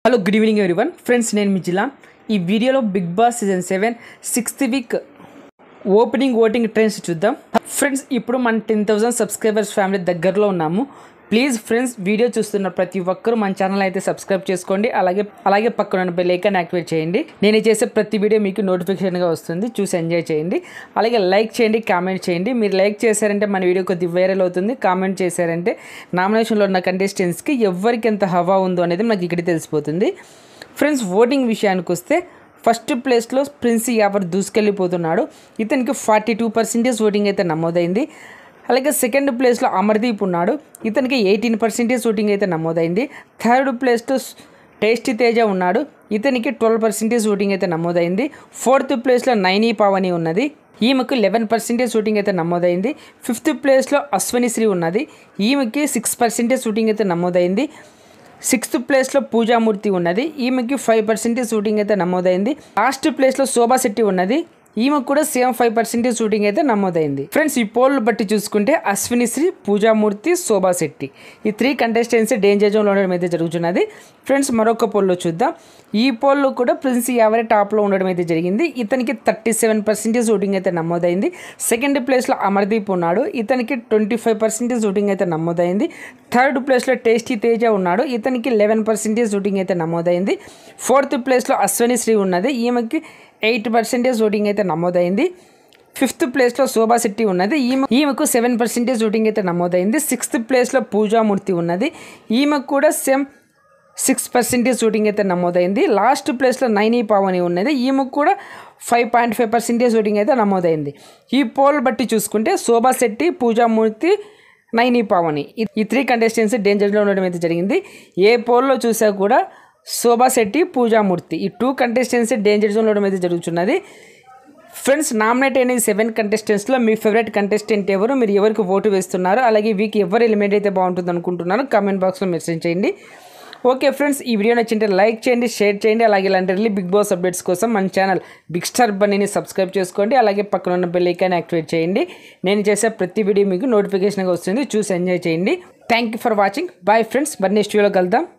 hello good evening everyone friends నేను మీ జిల్లా ఈ వీడియోలో Bigg Boss season seven sixth week opening voting trends చూద్దాం ఫ్రెండ్స్ ఇప్పుడు మన టెన్ థౌసండ్ సబ్స్క్రైబర్స్ ఫ్యామిలీ దగ్గరలో ఉన్నాము ప్లీజ్ ఫ్రెండ్స్ వీడియో చూస్తున్న ప్రతి ఒక్కరూ మన ఛానల్ అయితే సబ్స్క్రైబ్ చేసుకోండి అలాగే అలాగే పక్కన ఉన్న బెల్ ఐకాన్ యాక్టివేట్ చేయండి నేను చేసే ప్రతి వీడియో మీకు నోటిఫికేషన్గా వస్తుంది చూసి ఎంజాయ్ చేయండి అలాగే లైక్ చేయండి కామెంట్ చేయండి మీరు లైక్ చేశారంటే మన వీడియో కొద్దిగా వైరల్ అవుతుంది కామెంట్ చేశారంటే నామినేషన్లో ఉన్న కంటెస్టెంట్స్కి ఎవరికి ఎంత హవా ఉందో అనేది మనకి ఇక్కడ తెలిసిపోతుంది ఫ్రెండ్స్ ఓటింగ్ విషయానికి వస్తే ఫస్ట్ ప్లేస్లో ప్రిన్స్ యావర్ దూసుకెళ్ళిపోతున్నాడు ఇతనికి ఫార్టీ టూ పర్సెంటేజ్ ఓటింగ్ అయితే నమోదైంది అలాగే సెకండ్ ప్లేస్లో అమర్దీప్ ఉన్నాడు ఇతనికి ఎయిటీన్ పర్సెంటేజ్ ఓటింగ్ అయితే నమోదైంది థర్డ్ ప్లేస్లో టేస్టీ తేజ ఉన్నాడు ఇతనికి ట్వెల్వ్ పర్సెంటేజ్ ఓటింగ్ అయితే నమోదైంది ఫోర్త్ ప్లేస్లో నైనీ పావని ఉన్నది ఈమెకు లెవెన్ పర్సెంటేజ్ షూటింగ్ అయితే నమోదైంది ఫిఫ్త్ ప్లేస్లో అశ్వని శ్రీ ఉన్నది ఈమెకి సిక్స్ పర్సెంటేజ్ షూటింగ్ అయితే నమోదైంది సిక్స్త్ ప్లేస్లో పూజామూర్తి ఉన్నది ఈమెకి ఫైవ్ పర్సెంటేజ్ షూటింగ్ అయితే నమోదైంది లాస్ట్ ప్లేస్లో శోభా శెట్టి ఉన్నది ఈమెకు కూడా సేమ్ ఫైవ్ పర్సెంటేజ్ షూటింగ్ అయితే నమోదైంది ఫ్రెండ్స్ ఈ పోల్ బట్టి చూసుకుంటే అశ్విని శ్రీ పూజామూర్తి శోభా శెట్టి ఈ త్రీ కంటెస్టెంట్స్ డేంజర్ జోన్లో ఉండడం అయితే జరుగుతున్నది ఫ్రెండ్స్ మరొక పోల్లో చూద్దాం ఈ పోల్లో కూడా ప్రిన్స్ యావరే టాప్లో ఉండడం అయితే జరిగింది ఇతనికి థర్టీ సెవెన్ పర్సెంటేజ్ షూటింగ్ అయితే నమోదైంది సెకండ్ ప్లేస్లో అమర్దీప్ ఉన్నాడు ఇతనికి ట్వంటీ ఫైవ్ పర్సెంటేజ్ షూటింగ్ అయితే నమోదైంది థర్డ్ ప్లేస్లో టేస్టీ తేజ ఉన్నాడు ఇతనికి లెవెన్ పర్సెంటేజ్ షూటింగ్ అయితే నమోదైంది ఫోర్త్ ప్లేస్లో అశ్వని శ్రీ ఉన్నది ఈమెకి ఎయిట్ పర్సెంటేజ్ ఓటింగ్ అయితే నమోదైంది ఫిఫ్త్ ప్లేస్లో శోభా శెట్టి ఉన్నది ఈమె ఈమెకు సెవెన్ పర్సెంటేజ్ ఓటింగ్ అయితే నమోదైంది సిక్స్త్ ప్లేస్లో పూజామూర్తి ఉన్నది ఈమెకు కూడా సేమ్ సిక్స్ పర్సెంటేజ్ ఓటింగ్ అయితే నమోదైంది లాస్ట్ ప్లేస్లో నైనీ పావని ఉన్నది ఈమెకు కూడా five point five percentage voting అయితే నమోదైంది ఈ పోల్ బట్టి చూసుకుంటే శోభా శెట్టి పూజామూర్తి నైనీ పావని ఈ- ఈ త్రీ కంటెస్టెంట్స్ డేంజర్లో ఉండడం అయితే జరిగింది ఏ పోల్లో చూసా కూడా శోభా శెట్టి పూజామూర్తి ఈ టూ కంటెస్టెంట్స్ డేంజర్ జోన్లో ఉండడం అయితే జరుగుతున్నది ఫ్రెండ్స్ నామినేట్ అయిన ఈ సెవెన్ కంటెస్టెంట్స్లో మీ ఫేవరెట్ కంటెస్టెంట్ ఎవరు మీరు ఎవరికి ఓటు వేస్తున్నారు అలాగే వీక్ ఎవరు ఎలిమెంట్ అయితే బాగుంటుంది అనుకుంటున్నారు కామెంట్ బాక్స్లో మెసేజ్ చేయండి ఓకే ఫ్రెండ్స్ ఈ వీడియో నచ్చింటే లైక్ చేయండి షేర్ చేయండి అలాగే ఇలాంటి రిలీ బిగ్ బాస్ అప్డేట్స్ కోసం మన ఛానల్ బిగ్ స్టార్ బన్నీని సబ్స్క్రైబ్ చేసుకోండి అలాగే పక్కన ఉన్న బెల్ ఐకాన్ యాక్టివేట్ చేయండి నేను చేసే ప్రతి వీడియో మీకు నోటిఫికేషన్గా వస్తుంది చూసి ఎంజాయ్ చేయండి thank you for watching bye friends మరి నెక్స్ట్ వీడియోలో కలుద్దాం